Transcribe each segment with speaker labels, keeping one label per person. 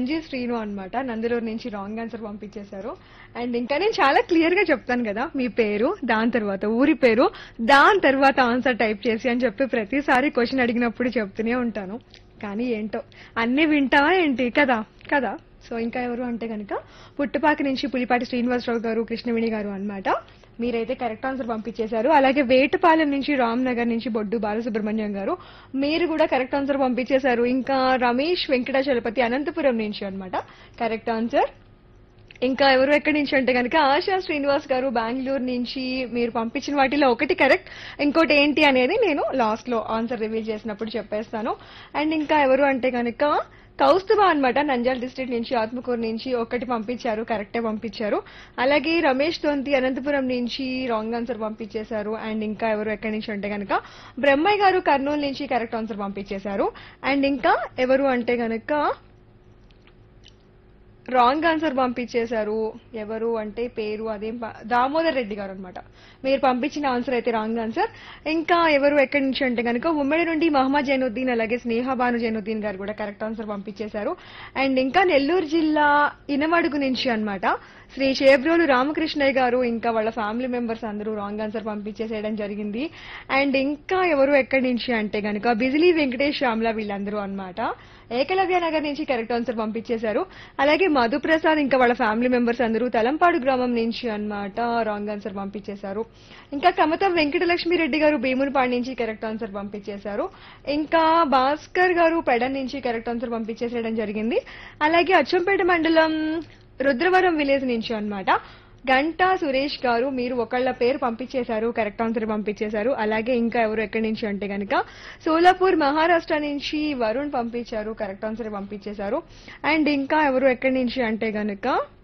Speaker 1: రంజిత్ శ్రీను అన్నమాట నందులూరు నుంచి wrong answer పంపించేశారు అండ్ ఇంకా నేను చాలా క్లియర్ గా చెప్తాను కదా మీ పేరు దాని తర్వాత ఊరి పేరు దాని తర్వాత ఆన్సర్ టైప్ చేసి అని చెప్పి ప్రతిసారి క్వశ్చన్ అడిగినప్పుడు చెప్తూనే ఉంటాను కానీ ఏంటో అన్ని వింటావా ఏంటి కదా కదా సో ఇంకా ఎవరు అంటే కనుక పుట్టుపాక నుంచి పులిపాటి శ్రీనివాసరావు గారు కృష్ణవేణి గారు అన్నమాట మీరైతే కరెక్ట్ ఆన్సర్ పంపించేశారు అలాగే వేటపాలెం నుంచి రామ్ నగర్ నుంచి బొడ్డు బాలసుబ్రహ్మణ్యం గారు మీరు కూడా కరెక్ట్ ఆన్సర్ పంపించేశారు ఇంకా రమేష్ వెంకటాచలపతి అనంతపురం నుంచి అన్నమాట కరెక్ట్ ఆన్సర్ ఇంకా ఎవరు ఎక్కడి నుంచి అంటే కనుక ఆశా శ్రీనివాస్ గారు బెంగళూరు నుంచి మీరు పంపించిన వాటిలో ఒకటి కరెక్ట్ ఇంకోటి ఏంటి అనేది నేను లాస్ట్ లో ఆన్సర్ రివీల్ చేసినప్పుడు చెప్పేస్తాను అండ్ ఇంకా ఎవరు అంటే కనుక కౌస్తుభ అన్నమాట నంద్యాల డిస్ట్రిక్ట్ నుంచి ఆత్మకూరు నుంచి ఒకటి పంపించారు కరెక్టే పంపించారు అలాగే రమేష్ తొంతి అనంతపురం నుంచి రాంగ్ ఆన్సర్ పంపించేశారు అండ్ ఇంకా ఎవరు ఎక్కడి నుంచి అంటే కనుక బ్రహ్మయ్య గారు కర్నూలు నుంచి కరెక్ట్ ఆన్సర్ పంపించేశారు అండ్ ఇంకా ఎవరు అంటే కనుక రాంగ్ ఆన్సర్ పంపించేశారు ఎవరు అంటే పేరు అదేం ప- దామోదర్ రెడ్డి గారు అనమాట మీరు పంపించిన ఆన్సర్ అయితే రాంగ్ ఆన్సర్ ఇంకా ఎవరు ఎక్కడి నుంచి అంటే కనుక ఉమ్మడి నుండి మహమ్మద్ జైనుద్దీన్ అలాగే స్నేహబాను జైనుద్దీన్ గారు కూడా కరెక్ట్ ఆన్సర్ పంపించేశారు అండ్ ఇంకా నెల్లూరు జిల్లా ఇనమడుగు నుంచి అన్నమాట శ్రీ చేబ్రోలు రామకృష్ణయ్య గారు ఇంకా వాళ్ళ ఫ్యామిలీ మెంబర్స్ అందరూ రాంగ్ ఆన్సర్ పంపించేసేయడం జరిగింది అండ్ ఇంకా ఎవరు ఎక్కడి నుంచి అంటే కనుక బిజిలీ వెంకటేష్ శ్యామ్ల వీళ్ళందరూ అన్నమాట ఏకలవ్య నగర్ నుంచి కరెక్ట్ ఆన్సర్ పంపించేశారు అలాగే మధుప్రసాద్ ఇంకా వాళ్ళ ఫ్యామిలీ మెంబర్స్ అందరూ తలంపాడు గ్రామం నుంచి అన్నమాట రాంగ్ ఆన్సర్ పంపించేశారు ఇంకా కమతం వెంకటలక్ష్మి రెడ్డి గారు భీమునిపాడు నుంచి కరెక్ట్ ఆన్సర్ పంపించేశారు ఇంకా భాస్కర్ గారు పెడన్ నుంచి కరెక్ట్ ఆన్సర్ పంపించేసేయడం జరిగింది అలాగే అచ్చంపేట మండలం రుద్రవరం విలేజ్ నుంచి అన్నమాట గంటా సురేష్ గారు మీరు ఒకళ్ళ పేరు పంపించేశారు కరెక్ట్ ఆన్సర్ పంపించేశారు అలాగే ఇంకా ఎవరు ఎక్కడి నుంచి అంటే గనక సోలాపూర్ మహారాష్ట్ర నుంచి వరుణ్ పంపించారు కరెక్ట్ ఆన్సర్ పంపించేశారు అండ్ ఇంకా ఎవరు ఎక్కడి నుంచి అంటే గనక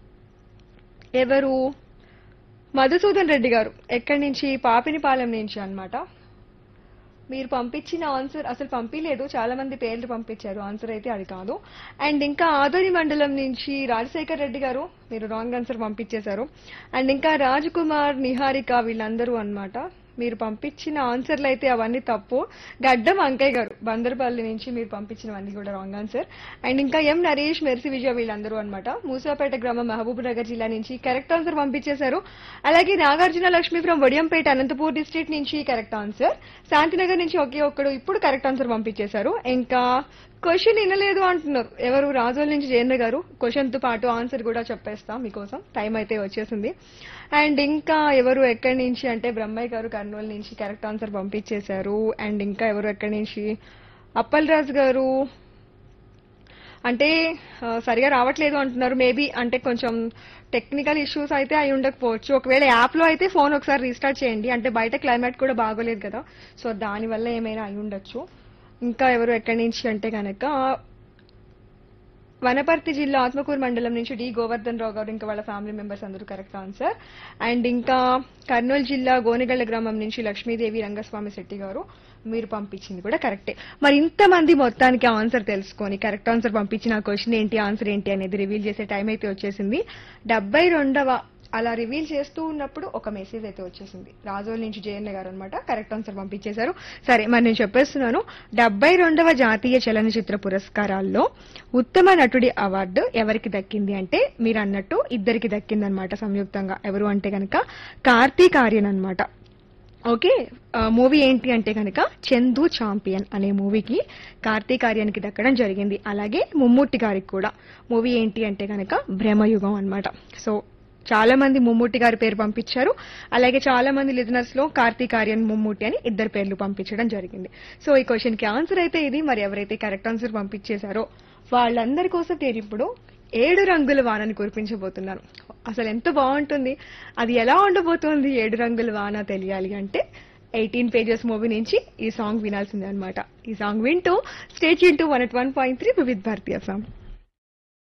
Speaker 1: ఎవరు మధుసూదన్ రెడ్డి గారు ఎక్కడి నుంచి పాపినిపాలెం నుంచి అన్నమాట మీరు పంపించిన ఆన్సర్ అసలు పంపించలేదు చాలా మంది పేర్లు పంపించారు ఆన్సర్ అయితే అది కాదు అండ్ ఇంకా ఆదోని మండలం నుంచి రాజశేఖర్ రెడ్డి గారు మీరు రాంగ్ ఆన్సర్ పంపించేశారు అండ్ ఇంకా రాజ్ కుమార్ నిహారిక వీళ్ళందరూ అన్నమాట మీరు పంపించిన ఆన్సర్లు అయితే అవన్నీ తప్పు గడ్డం అంకయ్య గారు బందర్పల్లి నుంచి మీరు పంపించినవన్నీ కూడా రాంగ్ ఆన్సర్ అండ్ ఇంకా ఎం నరేష్ మెర్సి విజయ వీళ్ళందరూ అన్నమాట మూసాపేట గ్రామం మహబూబ్ నగర్ జిల్లా నుంచి కరెక్ట్ ఆన్సర్ పంపించేశారు అలాగే నాగార్జున లక్ష్మి ఫ్రం వడియంపేట అనంతపూర్ డిస్ట్రిక్ట్ నుంచి కరెక్ట్ ఆన్సర్ శాంతినగర్ నుంచి ఒకే ఒక్కడు ఇప్పుడు కరెక్ట్ ఆన్సర్ పంపించేశారు ఇంకా క్వశ్చన్ వినలేదు అంటున్నారు ఎవరు రాజోల్ నుంచి జయేంద్ర గారు క్వశ్చన్ తో పాటు ఆన్సర్ కూడా చెప్పేస్తాం మీకోసం టైం అయితే వచ్చేసింది అండ్ ఇంకా ఎవరు ఎక్కడి నుంచి అంటే బ్రహ్మయ్య గారు కర్నూలు నుంచి కరెక్ట్ ఆన్సర్ పంపించేశారు అండ్ ఇంకా ఎవరు ఎక్కడి నుంచి అప్పల్ రాజు గారు అంటే ఆ, సరిగా రావట్లేదు అంటున్నారు మేబీ అంటే కొంచెం టెక్నికల్ ఇష్యూస్ అయితే అయి ఉండకపోవచ్చు ఒకవేళ యాప్ లో అయితే ఫోన్ ఒకసారి రీస్టార్ట్ చేయండి అంటే బయట క్లైమేట్ కూడా బాగోలేదు కదా సో దాని వల్ల ఏమైనా అయి ఉండొచ్చు ఇంకా ఎవరు ఎక్కడి నుంచి అంటే కనుక వనపర్తి జిల్లా ఆత్మకూరు మండలం నుంచి డి గోవర్ధన్ రావు గారు ఇంకా వాళ్ళ ఫ్యామిలీ మెంబర్స్ అందరూ కరెక్ట్ ఆన్సర్ అండ్ ఇంకా కర్నూలు జిల్లా గోనెగళ్ల గ్రామం నుంచి లక్ష్మీదేవి రంగస్వామి శెట్టి గారు మీరు పంపించింది కూడా కరెక్టే మరి ఇంతమంది మొత్తానికి ఆన్సర్ తెలుసుకొని కరెక్ట్ ఆన్సర్ పంపించిన క్వశ్చన్ ఏంటి ఆన్సర్ ఏంటి అనేది రివీల్ చేసే టైం అయితే వచ్చేసింది డెబ్బై రెండవ అలా రివీల్ చేస్తూ ఉన్నప్పుడు ఒక మెసేజ్ అయితే వచ్చేసింది రాజోల్ నుంచి జయన్న గారు అనమాట కరెక్ట్ ఆన్సర్ పంపించేశారు సరే మరి నేను చెప్పేస్తున్నాను డెబ్బై రెండవ జాతీయ చలనచిత్ర పురస్కారాల్లో ఉత్తమ నటుడి అవార్డు ఎవరికి దక్కింది అంటే మీరు అన్నట్టు ఇద్దరికి దక్కిందనమాట సంయుక్తంగా ఎవరు అంటే కనుక కార్తీక్ ఆర్యన్ అనమాట ఓకే మూవీ ఏంటి అంటే కనుక చందు చాంపియన్ అనే మూవీకి కార్తీక్ ఆర్యన్కి దక్కడం జరిగింది అలాగే ముమ్మూర్తి గారికి కూడా మూవీ ఏంటి అంటే కనుక భ్రమయుగం అన్నమాట సో చాలా మంది ముమ్మూర్తి గారి పేరు పంపించారు అలాగే చాలా మంది లిజనర్స్ లో కార్తీక్ ఆర్యన్ ముమ్మూర్తి అని ఇద్దరు పేర్లు పంపించడం జరిగింది సో ఈ క్వశ్చన్ కి ఆన్సర్ అయితే ఇది మరి ఎవరైతే కరెక్ట్ ఆన్సర్ పంపించేశారో వాళ్ళందరి కోసం నేను ఇప్పుడు ఏడు రంగుల వానని కురిపించబోతున్నాను అసలు ఎంత బాగుంటుంది అది ఎలా ఉండబోతోంది ఏడు రంగుల వాన తెలియాలి అంటే ఎయిటీన్ పేజెస్ మూవీ నుంచి ఈ సాంగ్ వినాల్సిందే అనమాట ఈ సాంగ్ వింటూ state into one at one point three Vividh Bharatiya song